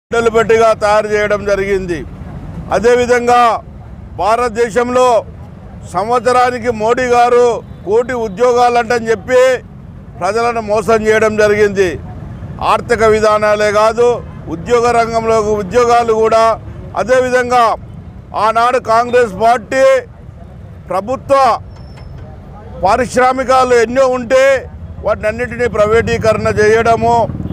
బిడ్డలు పెట్టిగా తయారు చేయడం జరిగింది అదేవిధంగా భారతదేశంలో సంవత్సరానికి మోడీ గారు కోటి ఉద్యోగాలంటని చెప్పి ప్రజలను మోసం చేయడం జరిగింది ఆర్థిక విధానాలే కాదు ఉద్యోగ రంగంలో ఉద్యోగాలు కూడా అదేవిధంగా ఆనాడు కాంగ్రెస్ పార్టీ ప్రభుత్వ పారిశ్రామికాలు ఎన్నో ఉంటే వాటినన్నిటినీ ప్రైవేటీకరణ చేయడము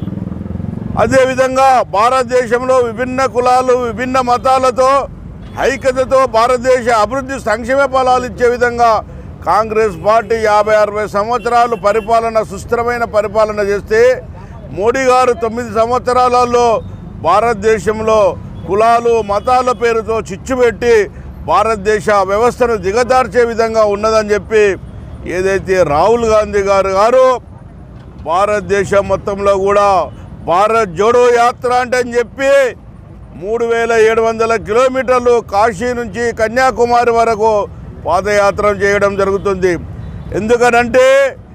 అదేవిధంగా భారతదేశంలో విభిన్న కులాలు విభిన్న మతాలతో ఐక్యతతో భారతదేశ అభివృద్ధి సంక్షేమ ఫలాలు ఇచ్చే విధంగా కాంగ్రెస్ పార్టీ యాభై అరవై సంవత్సరాలు పరిపాలన సుస్థిరమైన పరిపాలన చేస్తే మోడీ గారు తొమ్మిది సంవత్సరాలలో భారతదేశంలో కులాలు మతాల పేరుతో చిచ్చు పెట్టి భారతదేశ వ్యవస్థను దిగదార్చే విధంగా ఉన్నదని చెప్పి ఏదైతే రాహుల్ గాంధీ గారు గారు భారతదేశం మొత్తంలో కూడా భారత్ జోడో యాత్ర అంటే అని చెప్పి మూడు వేల ఏడు వందల కిలోమీటర్లు కాశీ నుంచి కన్యాకుమారి వరకు పాదయాత్ర చేయడం జరుగుతుంది ఎందుకనంటే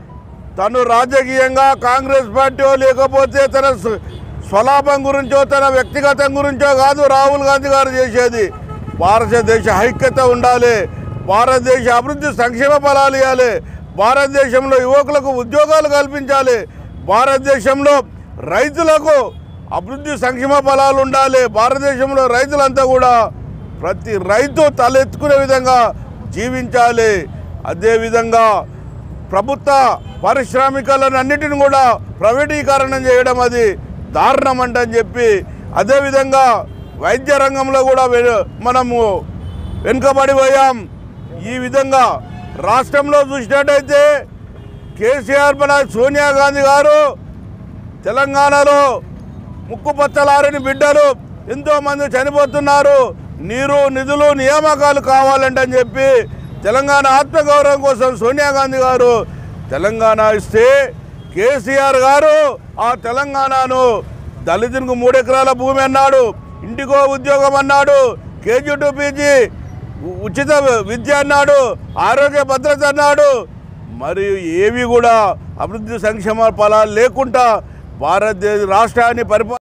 తను రాజకీయంగా కాంగ్రెస్ పార్టీ లేకపోతే తన స్వ- స్వలాభం గురించో తన వ్యక్తిగతం గురించో కాదు రాహుల్ గాంధీ గారు చేసేది భారతదేశ ఐక్యత ఉండాలి భారతదేశ అభివృద్ధి సంక్షేమ ఫలాలు ఇవ్వాలి భారతదేశంలో యువకులకు ఉద్యోగాలు కల్పించాలి భారతదేశంలో రైతులకు అభివృద్ధి సంక్షేమ ఫలాలు ఉండాలి భారతదేశంలో రైతులంతా కూడా ప్రతి రైతు తలెత్తుకునే విధంగా జీవించాలి అదేవిధంగా ప్రభుత్వ పారిశ్రామికాలను అన్నిటిని కూడా ప్రైవేటీకరణ చేయడం అది దారుణం అంటని చెప్పి అదేవిధంగా వైద్య రంగంలో కూడా వె- మనము వెనుకబడి పోయాం ఈ విధంగా రాష్ట్రంలో చూసినట్టయితే కేసీఆర్ మన సోనియా గాంధీ గారు తెలంగాణలో ముక్కు పచ్చలారని బిడ్డలు ఎంతోమంది చనిపోతున్నారు నీరు నిధులు నియామకాలు కావాలంటే అని చెప్పి తెలంగాణ ఆత్మగౌరవం కోసం సోనియా గాంధీ గారు తెలంగాణ ఇస్తే కేసీఆర్ గారు ఆ తెలంగాణను దళితునికి మూడు ఎకరాల భూమి అన్నాడు ఇంటికో ఉద్యోగం అన్నాడు కేజీ టు పీజీ ఉ- ఉచిత విద్య అన్నాడు ఆరోగ్య భద్రత అన్నాడు మరియు ఏవి కూడా అభివృద్ధి సంక్షేమ ఫలాలు లేకుండా భారతదేశ రాష్ట్రాన్ని పరిపాలన